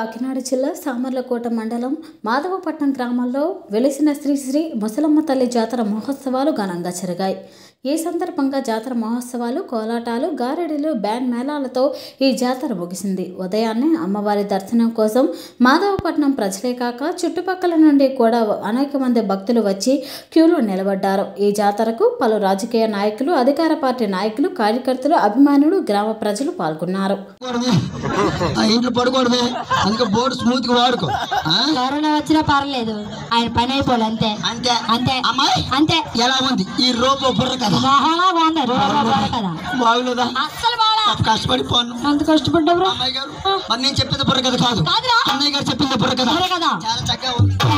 కాకినాడ జిల్లా సామర్లకోట మండలం మాధవపట్నం గ్రామంలో వెలిసిన శ్రీ శ్రీ ముసలమ్మ తల్లి జాతర మహోత్సవాలు ఘనంగా జరిగాయి ఈ సందర్భంగా జాతర మహోత్సవాలు కోలాటాలు గారెడీలు బ్యాండ్ మేళాలతో ఈ జాతర ముగిసింది ఉదయాన్నే అమ్మవారి దర్శనం కోసం మాధవపట్నం ప్రజలే కాక చుట్టుపక్కల నుండి కూడా అనేక మంది భక్తులు వచ్చి క్యూలో నిలబడ్డారు ఈ జాతరకు పలు రాజకీయ నాయకులు అధికార పార్టీ నాయకులు కార్యకర్తలు అభిమానులు గ్రామ ప్రజలు పాల్గొన్నారు పడుకోకూడదు. ఆ ఇంట్లో పడకూడదు అందుకే బోర్డు స్మూత్ గా వాడుకో ఆ? కరోనా వచ్చినా పర్లేదు ఆయన పని అయిపోలే అంతే అంతే అంతే అమ్మాయి అంతే ఎలా ఉంది ఈ రోబో బుర్ర కదా మహానా బాగుంది రోడ్డు బాగా కదా బాగులేదా అస్సలు బాగా పాప కష్టపడి పోను అంత కష్టపడ్డావు అమ్మాయి గారు మరి నేను చెప్పింది బుర్ర కదా కాదు కాదురా. అన్నయ్య గారు చెప్పింది బుర్ర కదా బుర్ర కదా. చాలా చక్కగా ఉంది